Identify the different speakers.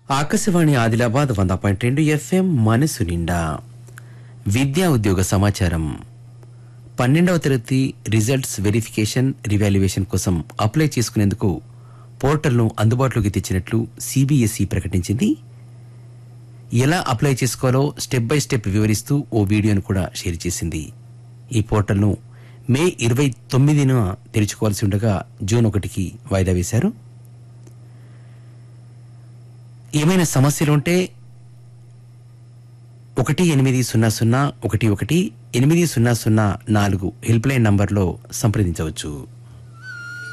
Speaker 1: ఆకాశవాణి ఆదిలాబాద్ వంద పాయింట్ రెండు ఎఫ్ఎం మనసు నిండా విద్యా ఉద్యోగ సమాచారం పన్నెండవ తరగతి రిజల్ట్స్ వెరిఫికేషన్ రివాల్యుయేషన్ కోసం అప్లై చేసుకునేందుకు పోర్టల్ను అందుబాటులోకి తెచ్చినట్లు సిబిఎస్ఈ ప్రకటించింది ఎలా అప్లై చేసుకోవాలో స్టెప్ బై స్టెప్ వివరిస్తూ ఓ వీడియోను కూడా షేర్ చేసింది ఈ పోర్టల్ను మే ఇరవై తొమ్మిదిన తెరుచుకోవాల్సి ఉండగా జూన్ ఒకటికి వాయిదా వేశారు ఏమైనా సమస్యలుంటే ఒకటి ఎనిమిది సున్నా సున్నా ఒకటి ఒకటి ఎనిమిది సున్నా సున్నా నాలుగు హెల్ప్ లైన్ నంబర్లో సంప్రదించవచ్చు